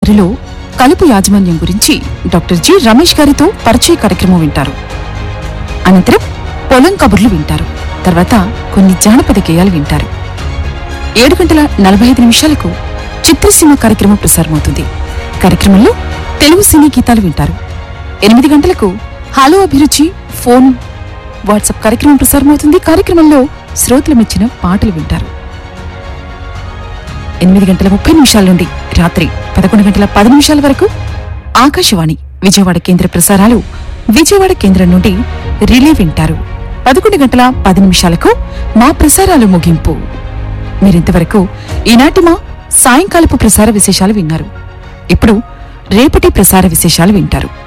ఆరులో కలుపు యాజమాన్యం గురించి డాక్టర్ జి రమేష్ గారితో పరిచయ కార్యక్రమం వింటారు అనంతరం పొలం కబుర్లు వింటారు తర్వాత కొన్ని జానపద గేయాలు వింటారు ఏడు గంటల నలభై ఐదు నిమిషాలకు చిత్రసీమ కార్యక్రమం ప్రసారమవుతుంది కార్యక్రమంలో తెలుగు సినీ గీతాలు వింటారు ఎనిమిది గంటలకు హలో అభిరుచి ఫోన్ వాట్సాప్ కార్యక్రమం ప్రసారమవుతుంది కార్యక్రమంలో శ్రోతలు మెచ్చిన పాటలు వింటారు ఎనిమిది గంటల ముప్పై నిమిషాల నుండి రాత్రి పదకొండు గంటల పది నిమిషాల వరకు ఆకాశవాణి విజయవాడ కేంద్ర ప్రసారాలు విజయవాడ కేంద్రం నుండి రిలే వింటారు పదకొండు గంటల పది నిమిషాలకు మా ప్రసారాలు ముగింపు మీరింతవరకు ఈనాటి మా సాయంకాలపు ప్రసార విశేషాలు విన్నారు ఇప్పుడు రేపటి ప్రసార విశేషాలు వింటారు